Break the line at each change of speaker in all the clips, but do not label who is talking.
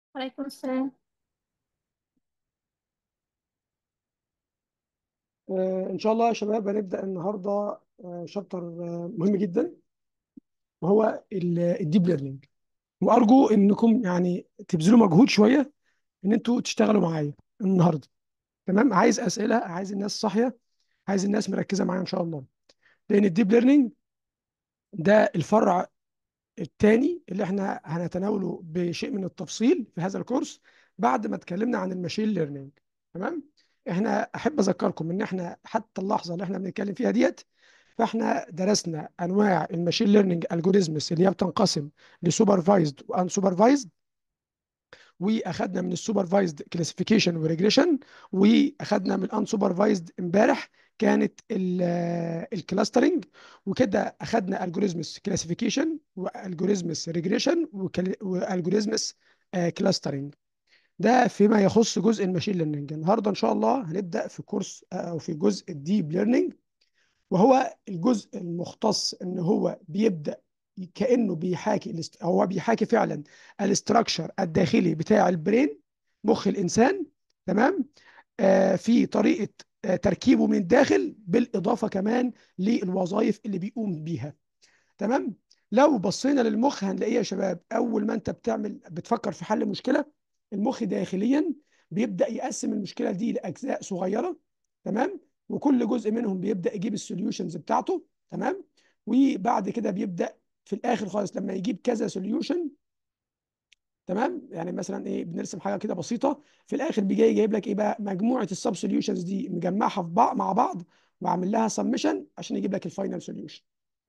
وعليكم السلام
آه، إن شاء الله يا شباب هنبدأ النهاردة آه، شابتر آه، مهم جدا وهو الديب ليرنينج وأرجو إنكم يعني تبذلوا مجهود شوية إن أنتوا تشتغلوا معايا النهاردة تمام عايز أسئلة عايز الناس صاحية عايز الناس مركزة معايا إن شاء الله لأن الديب ليرنينج ده الفرع الثاني اللي احنا هنتناوله بشيء من التفصيل في هذا الكورس بعد ما اتكلمنا عن الماشين ليرنينج تمام احنا احب اذكركم ان احنا حتى اللحظه اللي احنا بنتكلم فيها ديت فاحنا درسنا انواع الماشين ليرنينج الجوريزمز اللي هي بتنقسم لسوبرفايزد وان سوبرفايزد واخدنا من السوبرفايزد كلاسيفيكيشن وريجريشن واخدنا من الان سوبرفايزد امبارح كانت الكلاسترنج وكده اخدنا الجوريزمز كلاسيفيكيشن والجوريزمز ريجريشن والجوريزمز كلاسترنج ده فيما يخص جزء الماشين ليرنينج النهارده ان شاء الله هنبدا في كورس او في جزء الديب ليرنينج وهو الجزء المختص ان هو بيبدا كانه بيحاكي الاست- هو بيحاكي فعلا الاستراكشر الداخلي بتاع البرين مخ الانسان تمام آه في طريقه آه تركيبه من الداخل بالاضافه كمان للوظائف اللي بيقوم بيها تمام لو بصينا للمخ هنلاقيه يا شباب اول ما انت بتعمل بتفكر في حل مشكله المخ داخليا بيبدا يقسم المشكله دي لاجزاء صغيره تمام وكل جزء منهم بيبدا يجيب السوليوشنز بتاعته تمام وبعد كده بيبدا في الاخر خالص لما يجيب كذا سوليوشن تمام يعني مثلا ايه بنرسم حاجه كده بسيطه في الاخر بيجي جايب لك ايه بقى مجموعه السب سوليوشنز دي مجمعها في بعض مع بعض وعامل لها سمشن عشان يجيب لك الفاينل سوليوشن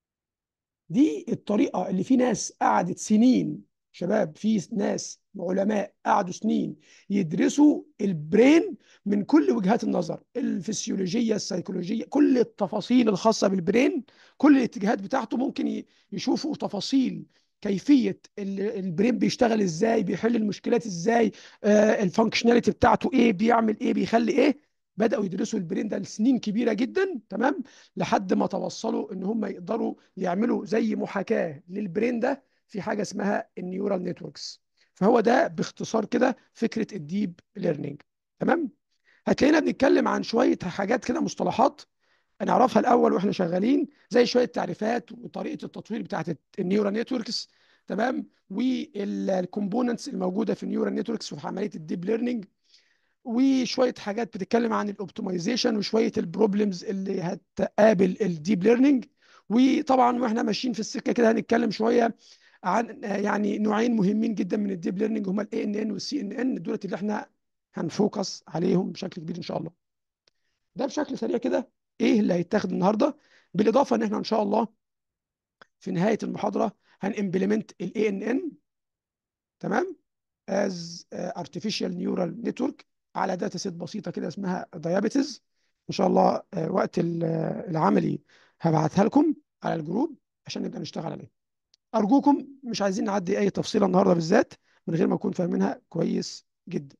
دي الطريقة اللي في ناس قعدت سنين شباب في ناس علماء قعدوا سنين يدرسوا البرين من كل وجهات النظر الفسيولوجية السيكولوجية كل التفاصيل الخاصة بالبرين كل الاتجاهات بتاعته ممكن ي- يشوفوا تفاصيل كيفية ال- البرين بيشتغل ازاي بيحل المشكلات ازاي آه الفانكشناليتي بتاعته ايه بيعمل ايه بيخلي ايه بدأوا يدرسوا البرين ده لسنين كبيرة جدا تمام لحد ما توصلوا ان هم يقدروا يعملوا زي محاكاة للبرين ده في حاجة اسمها النيورال نتوركس فهو ده باختصار كده فكرة الديب ليرنينج تمام هتلاقينا بنتكلم عن شوية حاجات كده مصطلحات نعرفها الأول واحنا شغالين زي شوية تعريفات وطريقة التطوير بتاعت النيورال نتوركس تمام والكومبوننتس الموجودة في النيورال نتوركس وفي عملية الديب ليرنينج وشويه حاجات بتتكلم عن الاوبتمايزيشن وشويه البروبلمز اللي هتقابل الديب ليرنينج وطبعا واحنا ماشيين في السكه كده هنتكلم شويه عن آه، يعني نوعين مهمين جدا من الديب ليرنينج هما الاي ان ان والسي ان ان دولت اللي احنا هنفوكس عليهم بشكل كبير ان شاء الله ده بشكل سريع كده ايه اللي هيتاخد النهارده بالاضافه ان احنا ان شاء الله في نهايه المحاضره هنimplement الاي ان ان تمام as uh, artificial neural network على داتا سيت بسيطه كده اسمها diabetes ان شاء الله آه، وقت ال- آه، العملي هبعتها لكم على الجروب عشان نبدا نشتغل عليه ارجوكم مش عايزين نعدي اي تفصيله النهارده بالذات من غير ما نكون فاهمينها كويس جدا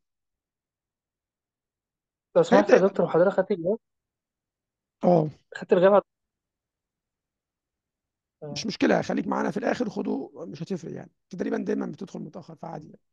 لو سمحت يا
هنبدا
دكتور وحضرتك خدت الجواب
اه
خدت الجواب
مش مشكله خليك معانا في الاخر خدوا مش هتفرق يعني أنت تقريبا دايما بتدخل متاخر فعادي يعني.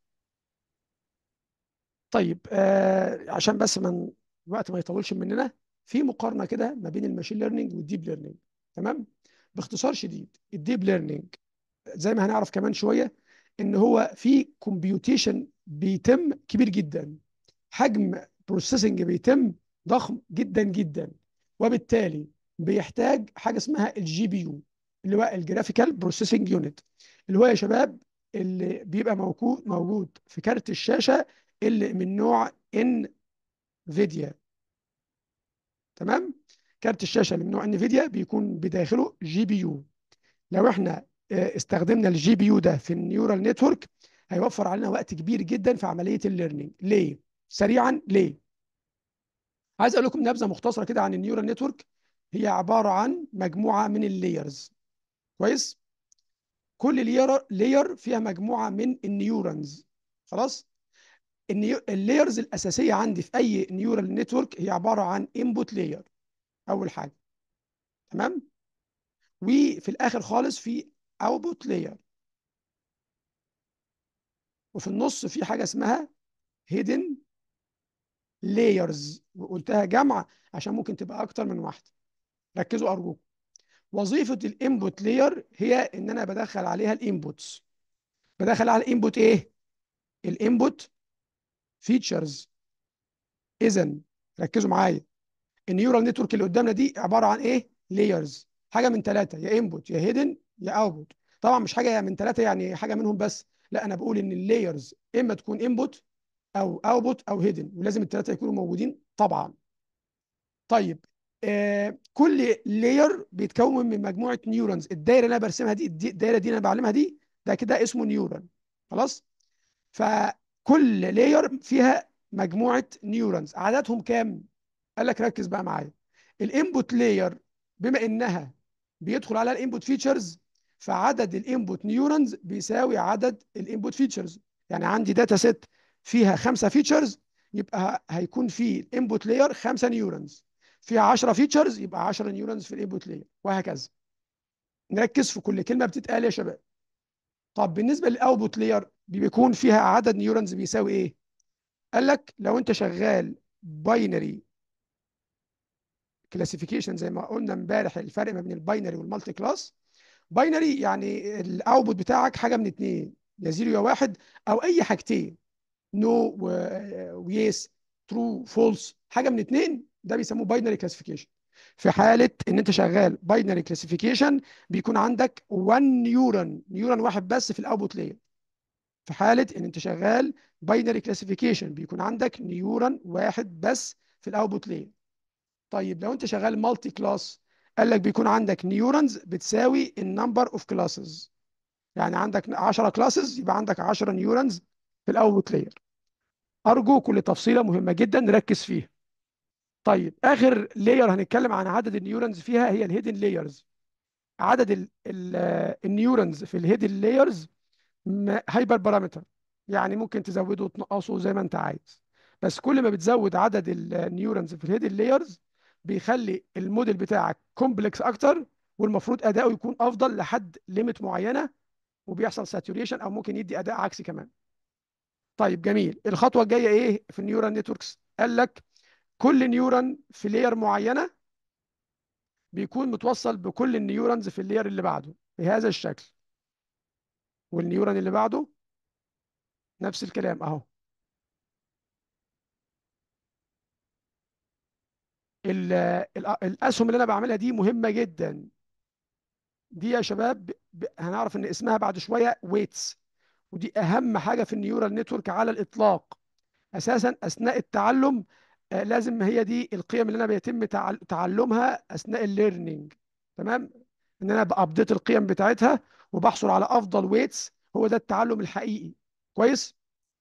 طيب آه عشان بس من الوقت ما يطولش مننا في مقارنه كده ما بين الماشين ليرنينج والديب ليرنينج تمام باختصار شديد الديب ليرنينج زي ما هنعرف كمان شويه ان هو في كومبيوتيشن بيتم كبير جدا حجم بروسيسنج بيتم ضخم جدا جدا وبالتالي بيحتاج حاجه اسمها الجي بي يو اللي هو الجرافيكال بروسيسنج يونت اللي هو يا شباب اللي بيبقى موجود موجود في كارت الشاشه اللي من نوع انفيديا تمام كارت الشاشه اللي من نوع انفيديا بيكون بداخله جي بي يو لو احنا آه، استخدمنا الجي بي يو ده في النيورال نتورك هيوفر علينا وقت كبير جدا في عمليه الليرنينج ليه سريعا ليه عايز اقول لكم نبذه مختصره كده عن النيورال نتورك هي عباره عن مجموعه من اللايرز كويس كل لير لاير فيها مجموعه من النيورونز خلاص اللايرز الاساسيه عندي في اي نيورال نتورك هي عباره عن انبوت لاير اول حاجه تمام وفي الاخر خالص في اوتبوت لاير وفي النص في حاجه اسمها هيدن لايرز وقلتها جمع عشان ممكن تبقى اكتر من واحده ركزوا ارجوكم وظيفه الانبوت لاير هي ان انا بدخل عليها الانبوتس بدخل على الانبوت ايه الانبوت فيتشرز اذا ركزوا معايا النيورال نتورك اللي قدامنا دي عباره عن ايه لايرز حاجه من ثلاثه يا انبوت يا هيدن يا اوتبوت طبعا مش حاجه من ثلاثه يعني حاجه منهم بس لا انا بقول ان اللايرز اما تكون انبوت او اوتبوت او هيدن ولازم الثلاثه يكونوا موجودين طبعا طيب آه كل لاير بيتكون من مجموعه نيورونز الدايره اللي انا برسمها دي الدايره دي انا بعلمها دي ده كده اسمه نيورون خلاص فكل لاير فيها مجموعه نيورونز عددهم كام قال لك ركز بقى معايا الانبوت لاير بما انها بيدخل على الانبوت فيتشرز فعدد الانبوت نيورونز بيساوي عدد الانبوت فيتشرز يعني عندي داتا سيت فيها خمسه فيتشرز يبقى هيكون في الانبوت لاير خمسه نيورونز فيها 10 فيتشرز يبقى 10 نيورونز في الانبوت لاير وهكذا نركز في كل كلمه بتتقال يا شباب طب بالنسبه للاوتبوت لاير بيكون فيها عدد نيورونز بيساوي ايه قال لك لو انت شغال باينري كلاسيفيكيشن زي ما قلنا امبارح الفرق ما بين الباينري والمالتي كلاس باينري يعني الاوتبوت بتاعك حاجه من اتنين يا زيرو يا واحد او اي حاجتين نو ويس ترو فولس حاجه من اتنين ده بيسموه باينري كلاسيفيكيشن في حاله ان انت شغال باينري كلاسيفيكيشن بيكون عندك 1 نيورون نيورون واحد بس في الاوتبوت لاير في حاله ان انت شغال باينري كلاسيفيكيشن بيكون عندك نيورون واحد بس في الاوتبوت لاير طيب لو انت شغال مالتي كلاس قال لك بيكون عندك نيورونز بتساوي النمبر اوف كلاسز يعني عندك 10 كلاسز يبقى عندك 10 نيورونز في الاوتبوت لاير ارجو كل تفصيله مهمه جدا نركز فيها طيب اخر لاير هنتكلم عن عدد النيورونز فيها هي الهيدن لايرز عدد ال ال النيورونز في الهيدن لايرز هايبر بارامتر يعني ممكن تزوده وتنقصه زي ما انت عايز بس كل ما بتزود عدد النيورونز في الهيدن لايرز بيخلي الموديل بتاعك كومبلكس اكتر والمفروض اداؤه يكون افضل لحد ليميت معينه وبيحصل ساتوريشن او ممكن يدي اداء عكسي كمان طيب جميل الخطوه الجايه ايه في النيورال نتوركس قال لك كل نيورون في لاير معينه بيكون متوصل بكل النيورونز في اللاير اللي بعده بهذا الشكل والنيورون اللي بعده نفس الكلام اهو الاسهم اللي انا بعملها دي مهمه جدا دي يا شباب هنعرف ان اسمها بعد شويه ويتس ودي اهم حاجه في النيورال نتورك على الاطلاق اساسا اثناء التعلم لازم هي دي القيم اللي انا بيتم تعلمها اثناء الليرنينج تمام ان انا بابديت القيم بتاعتها وبحصل على افضل ويتس هو ده التعلم الحقيقي كويس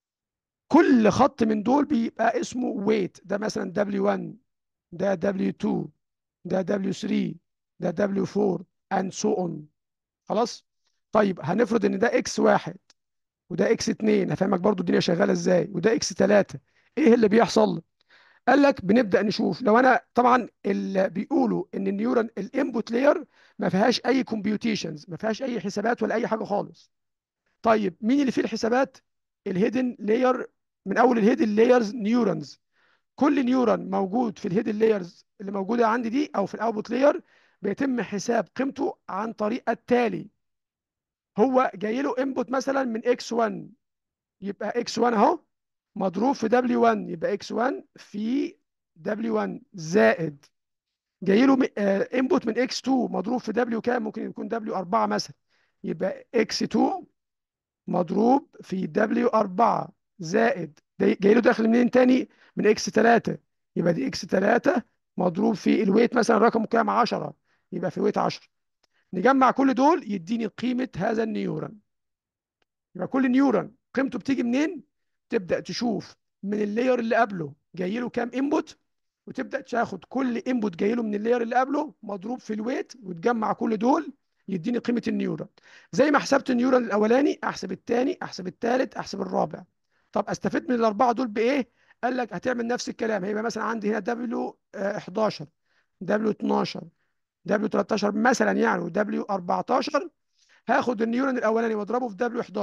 كل خط من دول بيبقى اسمه ويت ده مثلا W1 ده W2 ده W3 ده W4 and so on خلاص طيب هنفرض ان ده X1 وده X2 هفهمك برضو الدنيا شغاله ازاي وده X3 ايه اللي بيحصل قال لك بنبدا نشوف لو انا طبعا اللي بيقولوا ان النيورون الانبوت لاير ما فيهاش اي كومبيوتيشنز ما فيهاش اي حسابات ولا اي حاجه خالص طيب مين اللي فيه الحسابات الهيدن لاير من اول الهيدن لايرز نيورونز كل نيورون موجود في الهيدن لايرز اللي موجوده عندي دي او في الاوتبوت لاير بيتم حساب قيمته عن طريق التالي هو جاي له انبوت مثلا من x1 يبقى x1 اهو مضروب في w1 يبقى x1 في w1 زائد جاي له انبوت من x2 مضروب في w كام ممكن يكون w4 مثلا يبقى x2 مضروب في w4 زائد جاي له داخل منين تاني من x3 يبقى دي x3 مضروب في الويت مثلا رقم كام 10 يبقى في ويت 10 نجمع كل دول يديني قيمة هذا النيورون يبقى كل نيورون قيمته بتيجي منين تبدأ تشوف من اللاير اللي قبله جاي له كام انبوت وتبدأ تاخد كل انبوت جاي له من اللاير اللي قبله مضروب في الويت وتجمع كل دول يديني قيمة النيورون زي ما حسبت النيورون الأولاني أحسب الثاني أحسب الثالث أحسب الرابع طب استفيد من الأربعة دول بإيه؟ قال لك هتعمل نفس الكلام هيبقى مثلا عندي هنا دبليو 11 دبليو 12 دبليو 13 مثلا يعني ودبليو 14 هاخد النيورون الاولاني واضربه في دبليو 11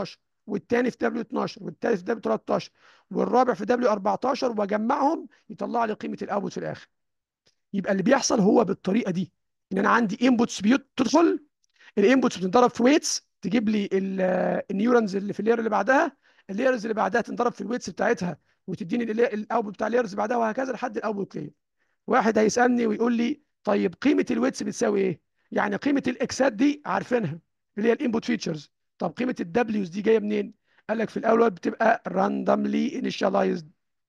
والتاني في دبليو 12 والتالت في دبليو 13 والرابع في دبليو 14 واجمعهم يطلع لي قيمه الاوتبوت في الاخر يبقى اللي بيحصل هو بالطريقه دي ان انا عندي انبوتس بتدخل الانبوتس بتنضرب في ويتس تجيب لي النيورونز اللي في اللير اللي بعدها الليرز اللي بعدها تنضرب في الويتس بتاعتها وتديني الاوتبوت بتاع الليرز اللي بعدها وهكذا لحد الاوتبوت لير واحد هيسالني ويقول لي طيب قيمه الويتس بتساوي ايه يعني قيمه الاكسات دي عارفينها اللي هي الانبوت فيتشرز طب قيمه الدبليوز دي جايه منين قال لك في الاول بتبقى راندوملي انيشاليزد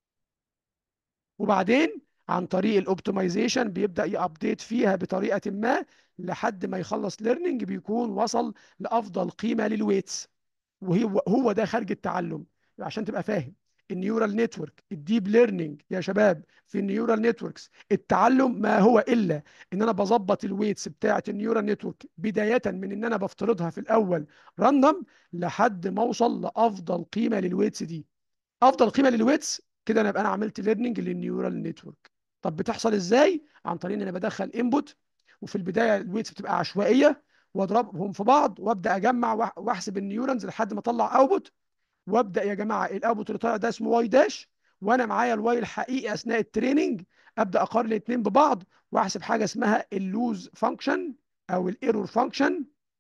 وبعدين عن طريق الاوبتمايزيشن بيبدا يابديت فيها بطريقه ما لحد ما يخلص ليرنينج بيكون وصل لافضل قيمه للويتس وهي هو ده خارج التعلم عشان تبقى فاهم النيورال نتورك الديب ليرنينج يا شباب في النيورال نتوركس التعلم ما هو الا ان انا بظبط الويتس بتاعه النيورال نتورك بدايه من ان انا بفترضها في الاول راندوم لحد ما اوصل لافضل قيمه للويتس دي افضل قيمه للويتس كده انا ابقى انا عملت ليرنينج للنيورال نتورك طب بتحصل ازاي عن طريق ان انا بدخل انبوت وفي البدايه الويتس بتبقى عشوائيه واضربهم في بعض وابدا اجمع واحسب النيورونز لحد ما اطلع اوتبوت وابدا يا جماعه الاوتبوت اللي طالع ده اسمه واي داش وانا معايا الواي الحقيقي اثناء التريننج ابدا اقارن الاثنين ببعض واحسب حاجه اسمها اللوز فانكشن او الايرور فانكشن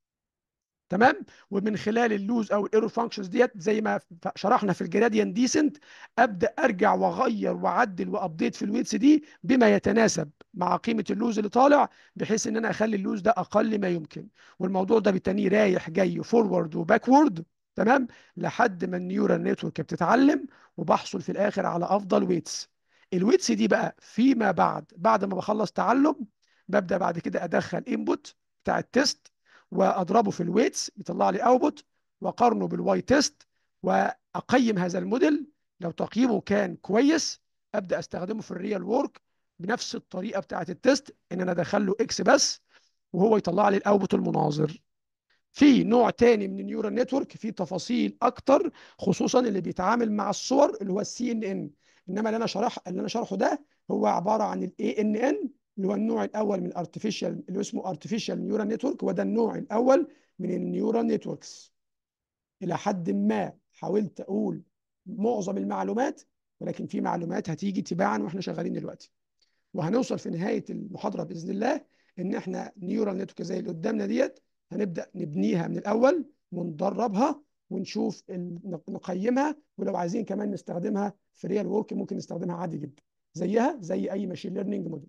تمام ومن خلال اللوز او الايرور فانكشنز ديت زي ما شرحنا في الجراديان ديسنت ابدا ارجع واغير واعدل وابديت في الويتس دي بما يتناسب مع قيمه اللوز اللي طالع بحيث ان انا اخلي اللوز ده اقل ما يمكن والموضوع ده بالتاني رايح جاي فورورد وباكورد تمام لحد ما النيورال نتورك بتتعلم وبحصل في الاخر على افضل ويتس الويتس دي بقى فيما بعد بعد ما بخلص تعلم ببدا بعد كده ادخل انبوت بتاع التست واضربه في الويتس يطلع لي اوتبوت واقارنه بالواي تيست واقيم هذا الموديل لو تقييمه كان كويس ابدا استخدمه في الريال وورك بنفس الطريقه بتاعه التيست ان انا ادخل له اكس بس وهو يطلع لي الاوتبوت المناظر في نوع تاني من النيورال نتورك فيه تفاصيل اكتر خصوصا اللي بيتعامل مع الصور اللي هو السي ان ان انما اللي انا شرح اللي انا شرحه ده هو عباره عن الاي ان ان اللي هو النوع الاول من الارتفيشال اللي اسمه ارتفيشال نيورال نتورك وده النوع الاول من النيورال نتوركس الى حد ما حاولت اقول معظم المعلومات ولكن في معلومات هتيجي تباعا واحنا شغالين دلوقتي وهنوصل في نهايه المحاضره باذن الله ان احنا نيورال نتورك زي اللي قدامنا ديت هنبدا نبنيها من الاول وندربها ونشوف نقيمها ولو عايزين كمان نستخدمها في ريال وورك ممكن نستخدمها عادي جدا زيها زي اي ماشين ليرنينج موديل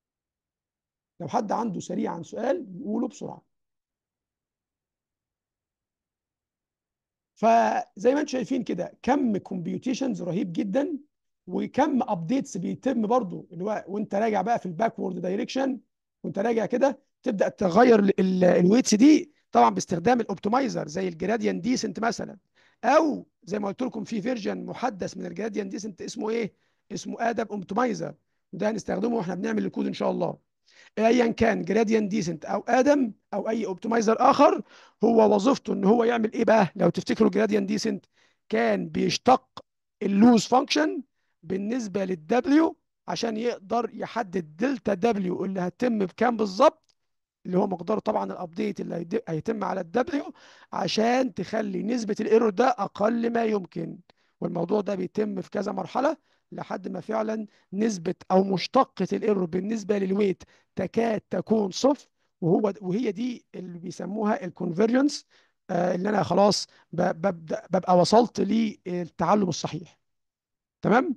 لو حد عنده سريعا سؤال يقوله بسرعه فزي ما انتم شايفين كده كم كومبيوتيشنز رهيب جدا وكم ابديتس بيتم برضو اللي هو وانت راجع بقى في الباكورد دايركشن وانت راجع كده تبدا تغير الويتس دي طبعا باستخدام الاوبتمايزر زي الجراديان ديسنت مثلا او زي ما قلت لكم في فيرجن محدث من الجراديان ديسنت اسمه ايه اسمه ادب اوبتمايزر وده هنستخدمه واحنا بنعمل الكود ان شاء الله ايا كان جراديان ديسنت او ادم او اي اوبتمايزر اخر هو وظيفته ان هو يعمل ايه بقى لو تفتكروا جراديان ديسنت كان بيشتق اللوز فانكشن بالنسبه للدبليو عشان يقدر يحدد دلتا دبليو اللي هتتم بكام بالظبط اللي هو مقدار طبعا الابديت اللي هيتم على الدبليو عشان تخلي نسبه الايرور ده اقل ما يمكن والموضوع ده بيتم في كذا مرحله لحد ما فعلا نسبة أو مشتقة الايرور بالنسبة للويت تكاد تكون صفر وهو وهي دي اللي بيسموها الكونفرجنس آه اللي أنا خلاص ببدأ ببقى وصلت للتعلم الصحيح تمام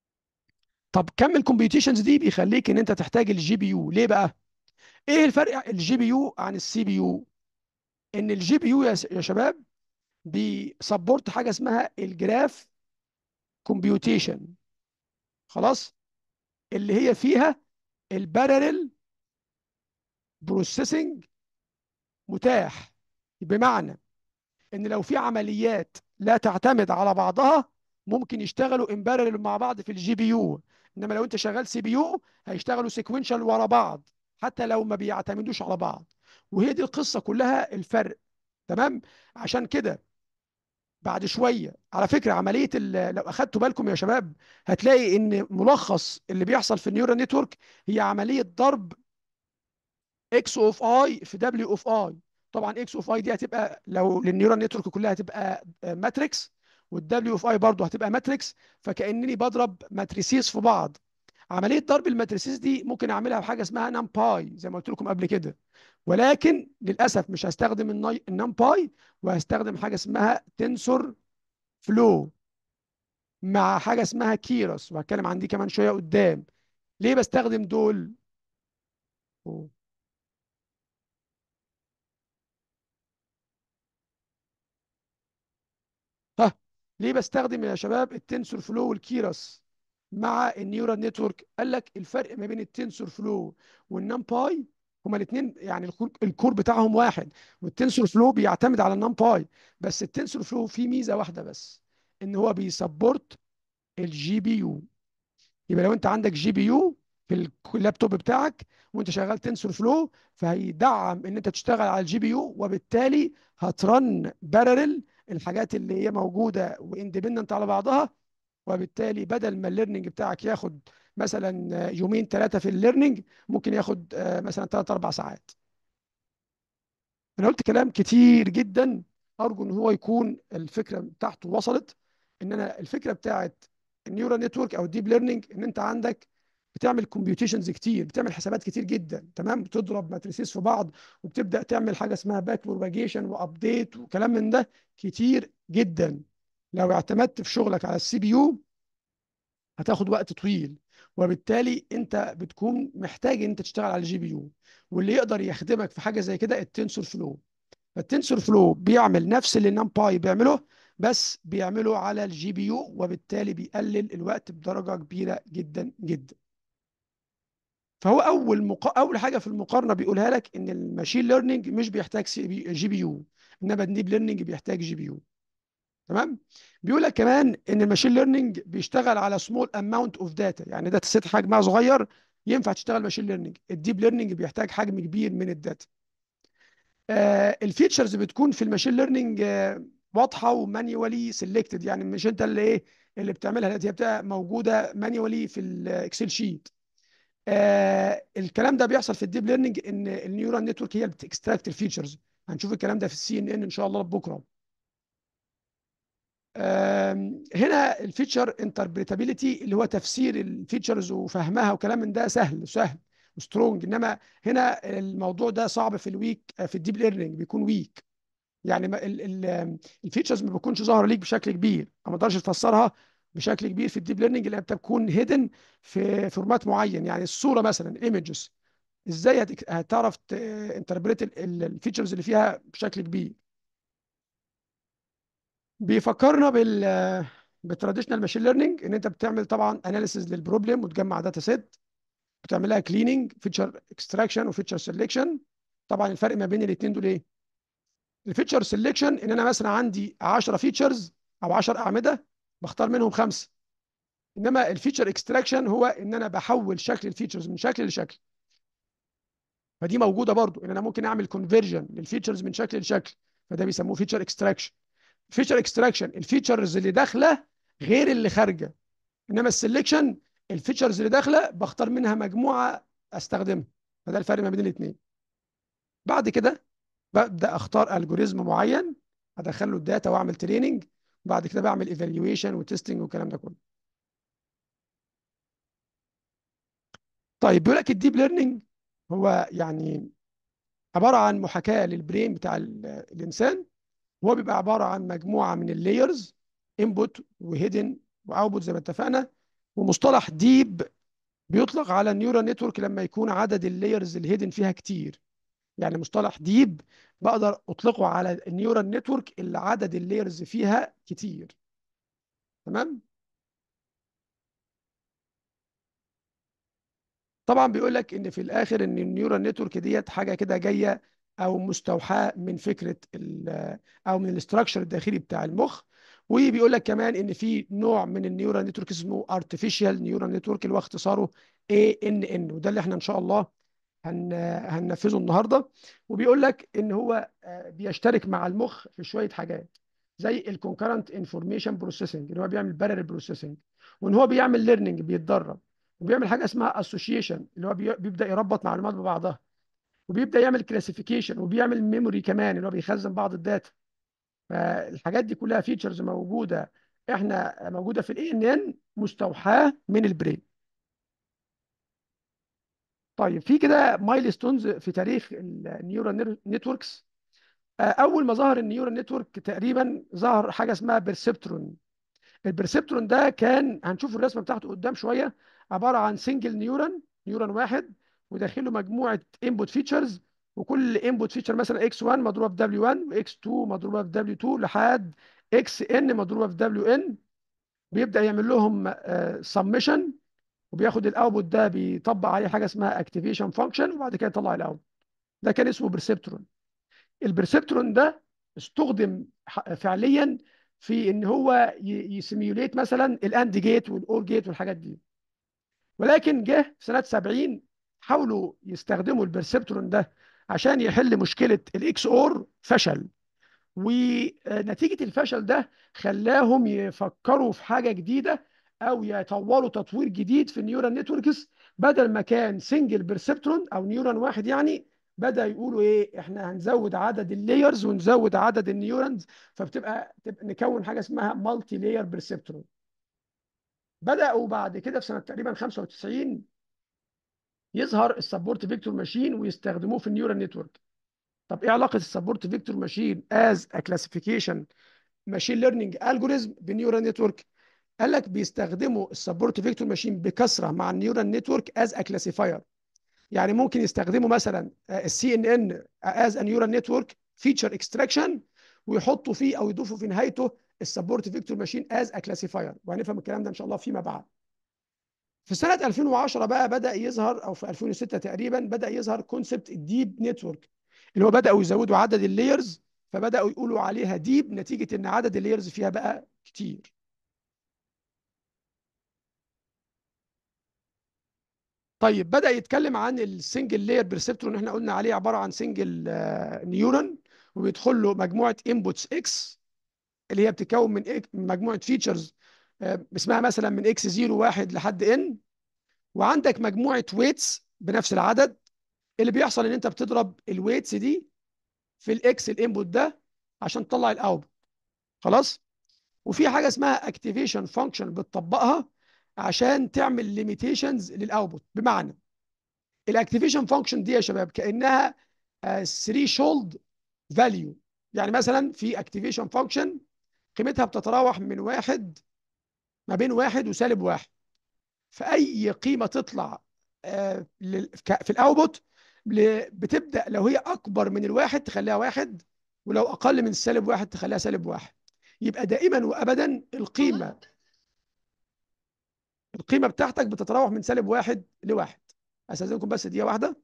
طب كم الكمبيوتيشنز دي بيخليك ان انت تحتاج الجي بي يو ليه بقى ايه الفرق الجي بي يو عن السي بي يو ان الجي بي يو يا شباب بيسبورت حاجه اسمها الجراف كومبيوتيشن خلاص اللي هي فيها البارلل بروسيسنج متاح بمعنى ان لو في عمليات لا تعتمد على بعضها ممكن يشتغلوا ان بارلل مع بعض في الجي بي يو انما لو انت شغال سي بي يو هيشتغلوا سيكوينشال ورا بعض حتى لو ما بيعتمدوش على بعض وهي دي القصه كلها الفرق تمام عشان كده بعد شويه على فكره عمليه لو اخدتوا بالكم يا شباب هتلاقي ان ملخص اللي بيحصل في النيورال نتورك هي عمليه ضرب اكس اوف اي في دبليو اوف اي طبعا اكس اوف اي دي هتبقى لو للنيورال نتورك كلها هتبقى ماتريكس والدبليو اوف اي برضه هتبقى ماتريكس فكانني بضرب ماتريسيز في بعض عمليه ضرب الماتريسيز دي ممكن اعملها بحاجه اسمها نام باي زي ما قلت لكم قبل كده ولكن للاسف مش هستخدم النام باي وهستخدم حاجه اسمها تنسور فلو مع حاجه اسمها كيروس وهتكلم عن دي كمان شويه قدام ليه بستخدم دول أوه. ها ليه بستخدم يا شباب التنسور فلو والكيروس مع النيورال نتورك قال لك الفرق ما بين التنسور فلو والنام باي هما الاثنين يعني الكور, الكور بتاعهم واحد والتنسور فلو بيعتمد على النام باي بس التنسور فلو فيه ميزه واحده بس ان هو بيسبورت الجي بي يو يبقى لو انت عندك جي بي يو في اللابتوب بتاعك وانت شغال تنسور فلو فهيدعم ان انت تشتغل على الجي بي يو وبالتالي هترن بارلل الحاجات اللي هي موجوده واندبندنت على بعضها وبالتالي بدل ما الليرنينج بتاعك ياخد مثلا يومين ثلاثه في الليرنينج ممكن ياخد مثلا ثلاث اربع ساعات انا قلت كلام كتير جدا ارجو ان هو يكون الفكره بتاعته وصلت ان انا الفكره بتاعت النيورال نتورك او الديب ليرنينج ان انت عندك بتعمل كومبيوتيشنز كتير بتعمل حسابات كتير جدا تمام بتضرب ماتريسيس في بعض وبتبدا تعمل حاجه اسمها باك بروباجيشن وابديت وكلام من ده كتير جدا لو اعتمدت في شغلك على السي بي يو هتاخد وقت طويل وبالتالي انت بتكون محتاج ان انت تشتغل على الجي بي يو واللي يقدر يخدمك في حاجه زي كده التنسور فلو فالتنسور فلو بيعمل نفس اللي نمباي بيعمله بس بيعمله على الجي بي يو وبالتالي بيقلل الوقت بدرجه كبيره جدا جدا فهو اول مق... اول حاجه في المقارنه بيقولها لك ان الماشين ليرنينج مش بيحتاج سي بي... جي بي يو انما الديب ليرنينج بيحتاج جي بي يو تمام بيقول لك كمان ان الماشين ليرنينج بيشتغل على سمول اماونت اوف داتا يعني داتا سيت حجمها صغير ينفع تشتغل ماشين ليرنينج الديب ليرنينج بيحتاج حجم كبير من الداتا آه الفيتشرز بتكون في الماشين ليرنينج آه واضحه ومانيوالي سيلكتد يعني مش انت اللي ايه اللي بتعملها هي بتبقى موجوده مانيوالي في الاكسل شيت آه الكلام ده بيحصل في الديب ليرنينج ان النيورال نتورك هي اللي بتكستراكت الفيتشرز هنشوف الكلام ده في السي ان ان ان شاء الله بكره هنا الفيتشر انتربريتابيليتي اللي هو تفسير الفيتشرز وفهمها وكلام من ده سهل سهل وسترونج انما هنا الموضوع ده صعب في الويك في الديب ليرنينج بيكون ويك يعني الفيتشرز ما بيكونش ظاهره ليك بشكل كبير ما تقدرش تفسرها بشكل كبير في الديب ليرنينج اللي بتكون هيدن في فورمات معين يعني الصوره مثلا ايمجز ازاي هتعرف انتربريت الفيتشرز اللي فيها بشكل كبير بيفكرنا بال بالتراديشنال ماشين ليرنينج ان انت بتعمل طبعا اناليسيز للبروبلم وتجمع داتا سيت بتعملها كليننج فيتشر اكستراكشن وفيتشر سيلكشن طبعا الفرق ما بين الاثنين دول ايه الفيتشر سيلكشن ان انا مثلا عندي 10 فيتشرز او 10 اعمده بختار منهم خمسه انما الفيتشر اكستراكشن هو ان انا بحول شكل الفيتشرز من شكل لشكل فدي موجوده برضو ان انا ممكن اعمل كونفرجن للفيتشرز من شكل لشكل فده بيسموه فيتشر اكستراكشن فيتشر اكستراكشن الفيتشرز اللي داخله غير اللي خارجه انما السلكشن الفيتشرز اللي داخله بختار منها مجموعه استخدمها فده الفرق ما بين الاثنين بعد كده ببدا اختار الجوريزم معين ادخل له الداتا واعمل تريننج وبعد كده بعمل ايفالويشن وتستنج والكلام ده كله طيب بيقول لك الديب ليرنينج هو يعني عباره عن محاكاه للبرين بتاع الانسان هو بيبقى عباره عن مجموعه من اللايرز انبوت وهيدن واوتبوت زي ما اتفقنا ومصطلح ديب بيطلق على النيورال نتورك لما يكون عدد اللايرز الهيدن فيها كتير يعني مصطلح ديب بقدر اطلقه على النيورال نتورك اللي عدد اللايرز فيها كتير تمام طبعا بيقول لك ان في الاخر ان النيورال نتورك ديت حاجه كده جايه او مستوحاه من فكره او من الاستراكشر الداخلي بتاع المخ وبيقول لك كمان ان في نوع من النيورال نتورك اسمه ارتفيشال نيورال نتورك اللي هو اختصاره اي ان ان وده اللي احنا ان شاء الله هن هننفذه النهارده وبيقول لك ان هو بيشترك مع المخ في شويه حاجات زي الكونكرنت انفورميشن بروسيسنج اللي هو بيعمل بارل بروسيسنج وان هو بيعمل ليرنينج بيتدرب وبيعمل حاجه اسمها اسوشيشن اللي هو بيبدا يربط معلومات ببعضها وبيبدا يعمل كلاسيفيكيشن وبيعمل ميموري كمان اللي هو بيخزن بعض الداتا فالحاجات دي كلها فيتشرز موجوده احنا موجوده في الاي ان ان مستوحاه من البرين طيب في كده مايلستونز في تاريخ النيورال نتوركس اول ما ظهر النيورال نتورك تقريبا ظهر حاجه اسمها بيرسبترون البرسبترون ده كان هنشوف الرسمه بتاعته قدام شويه عباره عن سنجل نيورون نيورون واحد وداخله مجموعه انبوت فيتشرز وكل انبوت فيتشر مثلا اكس 1 مضروبه في دبليو 1 واكس 2 مضروبه في دبليو 2 لحد اكس ان مضروبه في دبليو ان بيبدا يعمل لهم سمشن وبياخد الاوتبوت ده بيطبق عليه حاجه اسمها اكتيفيشن فانكشن وبعد كده يطلع الاوتبوت ده كان اسمه برسبترون البرسبترون ده استخدم فعليا في ان هو يسيميوليت مثلا الاند جيت والاور جيت والحاجات دي ولكن جه في سنه 70 حاولوا يستخدموا البرسبترون ده عشان يحل مشكله الاكس اور فشل ونتيجه الفشل ده خلاهم يفكروا في حاجه جديده او يطوروا تطوير جديد في النيورال نتوركس بدل ما كان سنجل بيرسبترون او نيورون واحد يعني بدا يقولوا ايه احنا هنزود عدد اللايرز ونزود عدد النيورونز فبتبقى تبقى نكون حاجه اسمها مالتي لاير بيرسبترون بداوا بعد كده في سنه تقريبا 95 يظهر السبورت فيكتور ماشين ويستخدموه في النيورال نتورك طب ايه علاقه السبورت فيكتور ماشين از ا كلاسيفيكيشن ماشين ليرنينج الجوريزم بالنيورال نتورك قال لك بيستخدموا السبورت فيكتور ماشين بكثره مع النيورال نتورك از ا كلاسيفاير يعني ممكن يستخدموا مثلا السي ان ان از ا نيورال نتورك فيتشر اكستراكشن ويحطوا فيه او يضيفوا في نهايته السبورت فيكتور ماشين از ا كلاسيفاير وهنفهم الكلام ده ان شاء الله فيما بعد في سنه 2010 بقى بدا يظهر او في 2006 تقريبا بدا يظهر كونسبت الديب نتورك اللي هو بداوا يزودوا عدد اللايرز فبداوا يقولوا عليها ديب نتيجه ان عدد اللايرز فيها بقى كتير طيب بدا يتكلم عن السنجل لاير بريسبتور اللي احنا قلنا عليه عباره عن سنجل نيورون وبيدخل له مجموعه انبوتس اكس اللي هي بتتكون من مجموعه فيتشرز اسمها مثلا من اكس 0 1 لحد ان وعندك مجموعه ويتس بنفس العدد اللي بيحصل ان انت بتضرب الويتس دي في الاكس الانبوت ده عشان تطلع الاوتبوت خلاص وفي حاجه اسمها اكتيفيشن فانكشن بتطبقها عشان تعمل ليميتيشنز للاوتبوت بمعنى الاكتيفيشن فانكشن دي يا شباب كانها 3 شولد فاليو يعني مثلا في اكتيفيشن فانكشن قيمتها بتتراوح من واحد ما بين واحد وسالب واحد فاي قيمه تطلع في الاوتبوت بتبدا لو هي اكبر من الواحد تخليها واحد ولو اقل من السالب واحد تخليها سالب واحد يبقى دائما وابدا القيمه القيمه بتاعتك بتتراوح من سالب واحد لواحد استاذنكم بس دقيقه واحده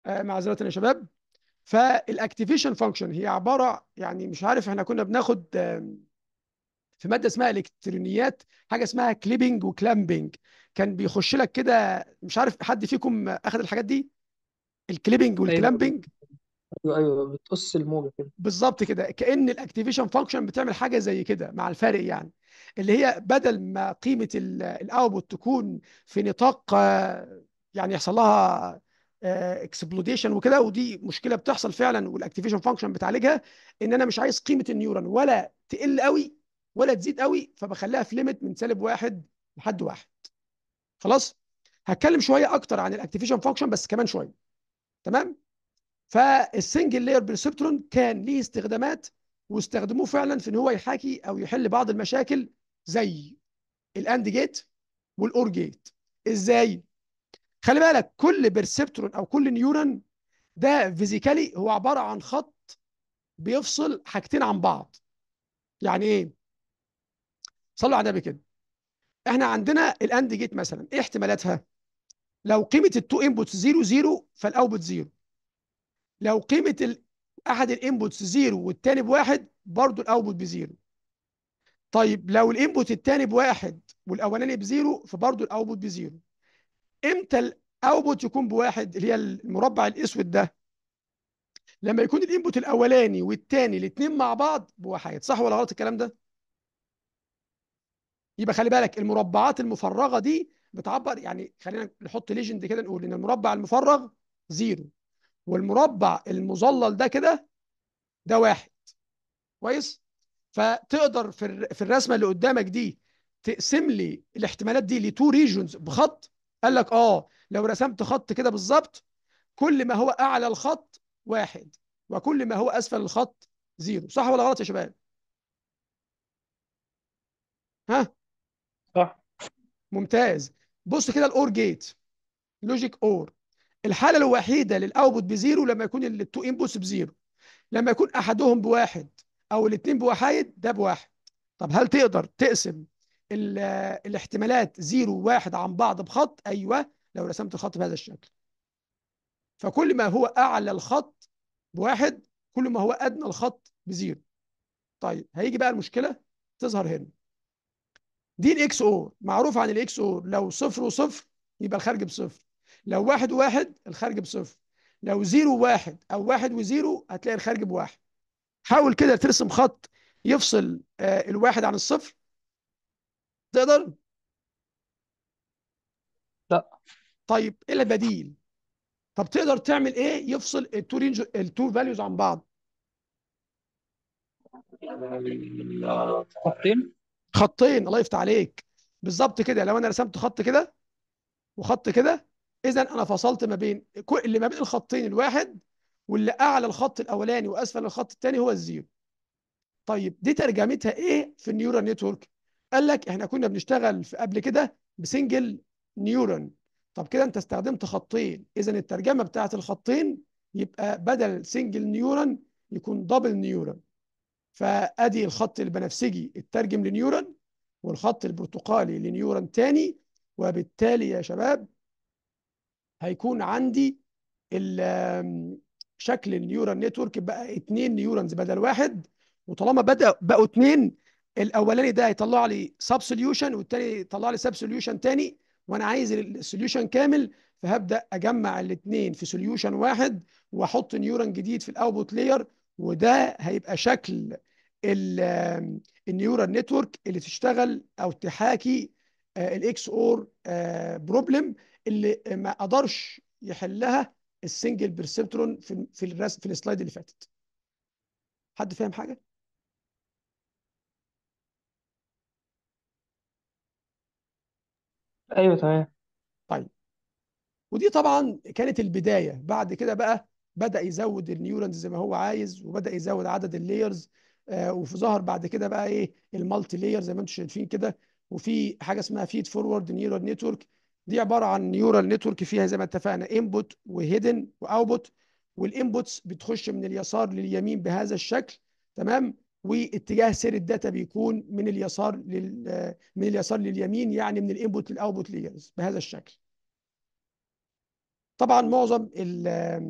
آه معذره يا شباب فالاكتيفيشن فانكشن هي عباره يعني مش عارف احنا كنا بناخد في ماده اسمها الكترونيات حاجه اسمها كليبنج وكلامبنج كان بيخش لك كده مش عارف حد فيكم اخذ الحاجات دي الكليبنج
ايوه
والكلامبنج
ايوه ايوه بتقص الموجة كده
بالظبط كده كأن الاكتيفيشن فانكشن بتعمل حاجه زي كده مع الفارق يعني اللي هي بدل ما قيمه الاوتبوت تكون في نطاق آه، يعني يحصل لها اكسبلوديشن وكده ودي مشكله بتحصل فعلا والاكتيفيشن فانكشن بتعالجها ان انا مش عايز قيمه النيورون ولا تقل قوي ولا تزيد قوي فبخليها في ليميت من سالب واحد لحد واحد خلاص هتكلم شويه اكتر عن الاكتيفيشن فانكشن بس كمان شويه تمام فالسنجل لاير بريسبترون كان ليه استخدامات واستخدموه فعلا في ان هو يحاكي او يحل بعض المشاكل زي الاند جيت والاور جيت ازاي خلي بالك كل برسبترون او كل نيورون ده فيزيكالي هو عباره عن خط بيفصل حاجتين عن بعض يعني ايه صلوا على النبي كده احنا عندنا الاند جيت مثلا ايه احتمالاتها لو قيمه التو انبوتس 0 0 فالاوتبوت 0 لو قيمه ال... احد الانبوتس 0 والتاني بواحد برضو الاوتبوت بزيرو طيب لو الانبوت التاني بواحد والاولاني بزيرو فبرضو الاوتبوت بزيرو امتى الاوتبوت يكون بواحد اللي هي المربع الاسود ده لما يكون الانبوت الاولاني والتاني الاثنين مع بعض بواحد صح ولا غلط الكلام ده يبقى خلي بالك المربعات المفرغه دي بتعبر يعني خلينا نحط ليجند كده نقول ان المربع المفرغ زيرو والمربع المظلل ده كده ده واحد كويس فتقدر في في الرسمه اللي قدامك دي تقسم لي الاحتمالات دي لتو ريجونز بخط قال لك اه لو رسمت خط كده بالظبط كل ما هو اعلى الخط واحد وكل ما هو اسفل الخط زيرو صح ولا غلط يا شباب ها
صح
ممتاز بص كده الاور جيت لوجيك اور الحاله الوحيده للاوتبوت بزيرو لما يكون التو انبوتس بزيرو لما يكون احدهم بواحد او الاثنين بواحد ده بواحد طب هل تقدر تقسم الاحتمالات زيرو وواحد عن بعض بخط ايوه لو رسمت الخط بهذا الشكل فكل ما هو اعلى الخط بواحد كل ما هو ادنى الخط بزيرو طيب هيجي بقى المشكله تظهر هنا دي الاكس او معروف عن الاكس او لو صفر وصفر يبقى الخارج بصفر لو واحد وواحد الخارج بصفر لو زيرو وواحد او واحد وزيرو هتلاقي الخارج بواحد حاول كده ترسم خط يفصل آه الواحد عن الصفر تقدر
لا
طيب ايه البديل طب تقدر تعمل ايه يفصل التو رينج التو فاليوز عن بعض
خطين
خطين الله يفتح عليك بالظبط كده لو انا رسمت خط كده وخط كده اذا انا فصلت ما بين اللي ما بين الخطين الواحد واللي اعلى الخط الاولاني واسفل الخط الثاني هو الزيرو طيب دي ترجمتها ايه في النيورال نتورك قال لك احنا كنا بنشتغل في قبل كده بسنجل نيورون طب كده انت استخدمت خطين اذا الترجمه بتاعت الخطين يبقى بدل سنجل نيورون يكون دبل نيورون فادي الخط البنفسجي اترجم لنيورون والخط البرتقالي لنيورون تاني وبالتالي يا شباب هيكون عندي شكل النيورال نتورك بقى اتنين نيورونز بدل واحد وطالما بدا بقوا اتنين الاولاني ده هيطلع لي سب سوليوشن والتاني يطلع لي سب سوليوشن تاني وانا عايز السوليوشن كامل فهبدا اجمع الاثنين في سوليوشن واحد واحط نيورون جديد في الاوتبوت لاير وده هيبقى شكل النيورال نتورك اللي تشتغل او تحاكي الاكس اور بروبلم اللي ما قدرش يحلها السنجل بيرسبترون في في الرسم في السلايد اللي فاتت حد فاهم حاجه
ايوه تمام
طيب ودي طبعا كانت البدايه بعد كده بقى بدا يزود النيورونز زي ما هو عايز وبدا يزود عدد اللايرز آه وفي ظهر بعد كده بقى ايه المالتي لاير زي ما انتم شايفين كده وفي حاجه اسمها فيد فورورد نيورال نتورك دي عباره عن نيورال نتورك فيها زي ما اتفقنا انبوت وهيدن واوتبوت والانبوتس بتخش من اليسار لليمين بهذا الشكل تمام واتجاه سير الداتا بيكون من اليسار لل من اليسار لليمين يعني من الانبوت للاوتبوت لايرز بهذا الشكل طبعا معظم ال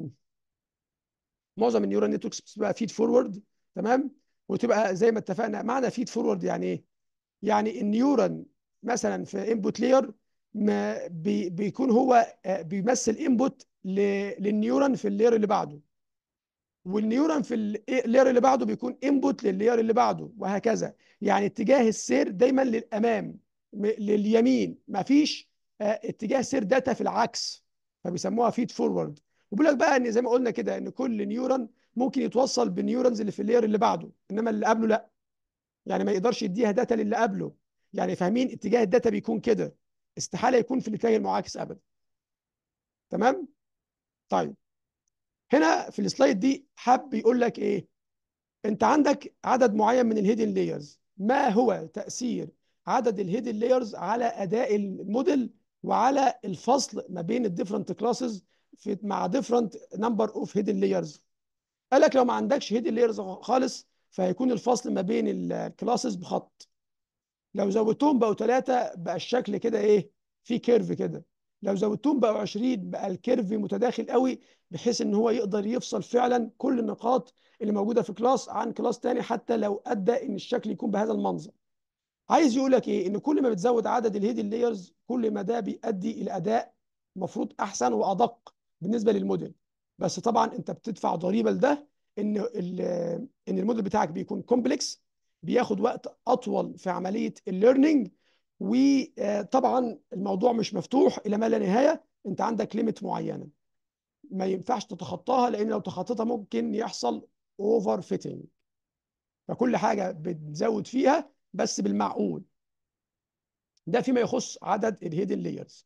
معظم النيورال نتوركس بتبقى فيد فورورد تمام وتبقى زي ما اتفقنا معنى فيد فورورد يعني ايه يعني النيورون مثلا في انبوت لاير ما بي بيكون هو آه، بيمثل انبوت للنيورون في اللاير اللي بعده والنيورون في اللاير اللي بعده بيكون انبوت لللاير اللي بعده وهكذا يعني اتجاه السير دايما للامام م- لليمين ما فيش آه، اتجاه سير داتا في العكس فبيسموها فيد فورورد وبيقول لك بقى ان زي ما قلنا كده ان كل نيورون ممكن يتوصل بالنيورونز اللي في اللاير اللي بعده انما اللي قبله لا يعني ما يقدرش يديها داتا للي قبله يعني فاهمين اتجاه الداتا بيكون كده استحاله يكون في الاتجاه المعاكس ابدا تمام طيب هنا في السلايد دي حب يقول لك ايه انت عندك عدد معين من الهيدن لايرز ما هو تاثير عدد الهيدن لايرز على اداء الموديل وعلى الفصل ما بين الديفرنت كلاسز في مع ديفرنت نمبر اوف هيدن لايرز قال لك لو ما عندكش هيدن لايرز خالص فهيكون الفصل ما بين الكلاسز بخط لو زودتهم بقوا ثلاثة بقى الشكل كده ايه في كيرف كده لو زودتهم بقوا 20 بقى الكيرف متداخل قوي بحيث ان هو يقدر يفصل فعلا كل النقاط اللي موجوده في كلاس عن كلاس تاني حتى لو ادى ان الشكل يكون بهذا المنظر عايز يقول لك ايه ان كل ما بتزود عدد الهيدن لايرز كل ما ده بيؤدي الى اداء المفروض احسن وادق بالنسبه للموديل بس طبعا انت بتدفع ضريبه لده ان ال- ان الموديل بتاعك بيكون كومبلكس بياخد وقت اطول في عمليه الليرنينج وطبعا الموضوع مش مفتوح الى ما لا نهايه انت عندك ليميت معينه ما ينفعش تتخطاها لان لو تخطيتها ممكن يحصل اوفر فيتنج فكل حاجه بتزود فيها بس بالمعقول ده فيما يخص عدد الهيدن لايرز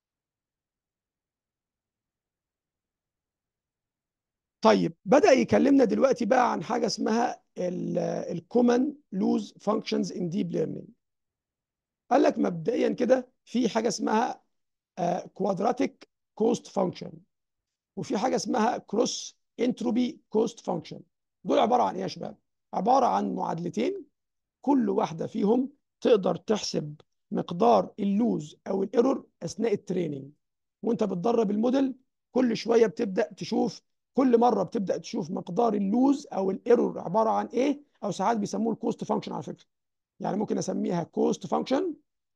طيب بدأ يكلمنا دلوقتي بقى عن حاجه اسمها الكومن لوز فانكشنز ان ديب ليرنينج قال لك مبدئيا كده في حاجه اسمها كوادراتيك كوست فانكشن وفي حاجه اسمها كروس انتروبي كوست فانكشن دول عباره عن ايه يا شباب عباره عن معادلتين كل واحده فيهم تقدر تحسب مقدار اللوز او الايرور اثناء التريننج وانت بتدرب الموديل كل شويه بتبدا تشوف كل مره بتبدا تشوف مقدار اللوز او الايرور عباره عن ايه او ساعات بيسموه الكوست فانكشن على فكره يعني ممكن اسميها كوست فانكشن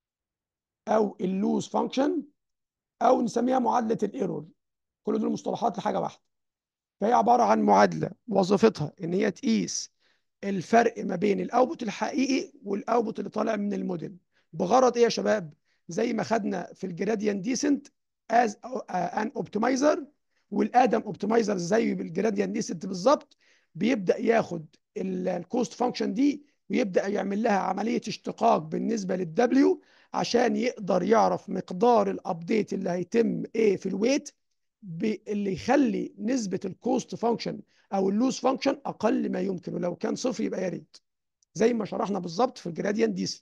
او اللوز فانكشن او نسميها معادله الايرور كل دول مصطلحات لحاجه واحده فهي عباره عن معادله وظيفتها ان هي تقيس الفرق ما بين الاوتبوت الحقيقي والاوتبوت اللي طالع من الموديل بغرض ايه يا شباب زي ما خدنا في الجراديان ديسنت از ان اوبتمايزر والادم اوبتمايزر زي بالجراديان ديسنت بالظبط بيبدا ياخد الكوست فانكشن دي ويبدا يعمل لها عمليه اشتقاق بالنسبه للدبليو عشان يقدر يعرف مقدار الابديت اللي هيتم ايه في الويت اللي يخلي نسبه الكوست فانكشن او اللوز فانكشن اقل ما يمكن ولو كان صفر يبقى يا ريت زي ما شرحنا بالظبط في الجراديان ديسنت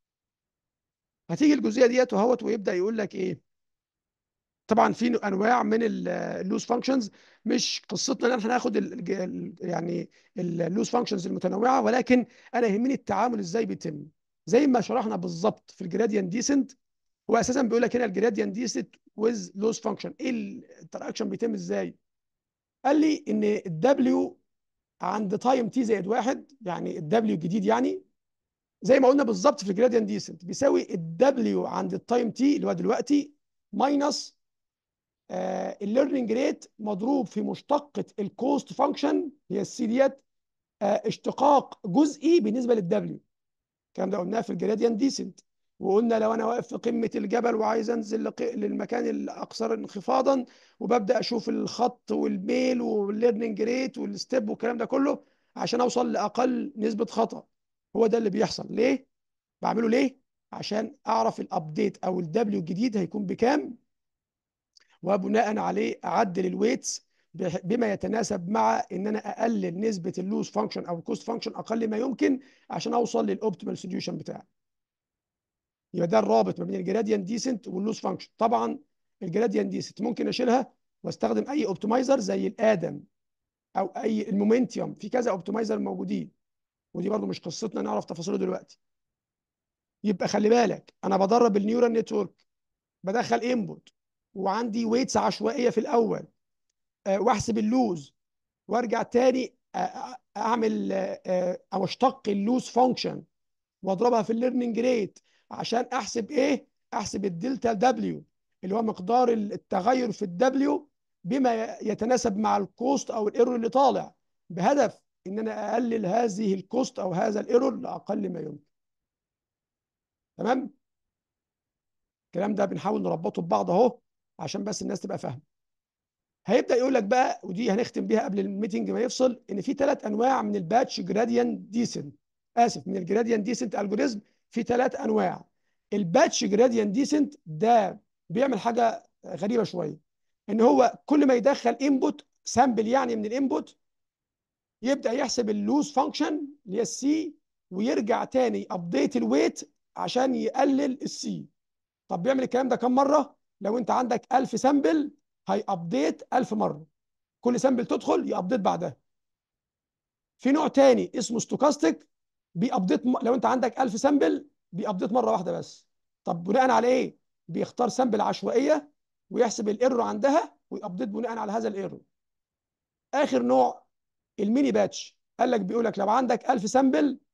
هتيجي الجزئيه ديت وهوت ويبدا يقول لك ايه طبعا في انواع من اللوز فانكشنز مش قصتنا ان احنا ناخد ال ال يعني اللوز فانكشنز المتنوعه ولكن انا يهمني التعامل ازاي بيتم زي ما شرحنا بالظبط في الجراديان ديسنت هو اساسا بيقول لك هنا الجراديان ديسنت ويز لوز فانكشن ايه الانتراكشن بيتم ازاي قال لي ان الدبليو عند تايم تي زائد واحد يعني الدبليو الجديد يعني زي ما قلنا بالظبط في الجراديان ديسنت بيساوي الدبليو عند التايم تي اللي هو دلوقتي ماينس الليرنينج ريت مضروب في مشتقة الكوست فانكشن هي السي ديت آه اشتقاق جزئي بالنسبة للدبليو الكلام ده قلناه في الجراديان ديسنت وقلنا لو انا واقف في قمه الجبل وعايز انزل للمكان الاكثر انخفاضا وببدا اشوف الخط والميل والليرنينج ريت والستيب والكلام ده كله عشان اوصل لاقل نسبه خطا هو ده اللي بيحصل ليه بعمله ليه عشان اعرف الابديت او الدبليو الجديد هيكون بكام وبناء عليه اعدل الويتس بما يتناسب مع ان انا اقلل نسبه اللوز فانكشن او الكوست فانكشن اقل ما يمكن عشان اوصل للاوبتيمال سوليوشن بتاعي يبقى ده الرابط ما بين الجراديان ديسنت واللوز فانكشن طبعا الجراديان ديسنت ممكن اشيلها واستخدم اي اوبتمايزر زي الادم او اي المومنتيوم في كذا اوبتمايزر موجودين ودي برضو مش قصتنا نعرف تفاصيله دلوقتي يبقى خلي بالك انا بدرب النيورال نتورك بدخل انبوت وعندي ويتس عشوائيه في الاول آه، واحسب اللوز وارجع تاني آه، آه، اعمل آه، آه، او اشتق اللوز فانكشن واضربها في الليرنينج ريت عشان احسب ايه احسب الدلتا دبليو اللي هو مقدار التغير في الدبليو بما يتناسب مع الكوست او الايرور اللي طالع بهدف ان انا اقلل هذه الكوست او هذا الايرور لاقل ما يمكن تمام الكلام ده بنحاول نربطه ببعض اهو عشان بس الناس تبقى فاهمه هيبدا يقول لك بقى ودي هنختم بيها قبل الميتنج ما يفصل ان في ثلاث انواع من الباتش جراديان ديسنت اسف من الجراديان ديسنت الجوريزم في ثلاث انواع الباتش جراديان ديسنت ده بيعمل حاجه غريبه شويه ان هو كل ما يدخل انبوت سامبل يعني من الانبوت يبدا يحسب اللوز فانكشن اللي هي السي ويرجع تاني ابديت الويت عشان يقلل السي طب بيعمل الكلام ده كم مره لو انت عندك 1000 سامبل هيابديت 1000 مره كل سامبل تدخل يابديت بعدها في نوع تاني اسمه ستوكاستيك بيابديت م... لو انت عندك 1000 سامبل بيابديت مره واحده بس طب بناء على ايه بيختار سامبل عشوائيه ويحسب الايرور عندها ويابديت بناء على هذا الايرور اخر نوع الميني باتش قال لك بيقول لك لو عندك 1000 سامبل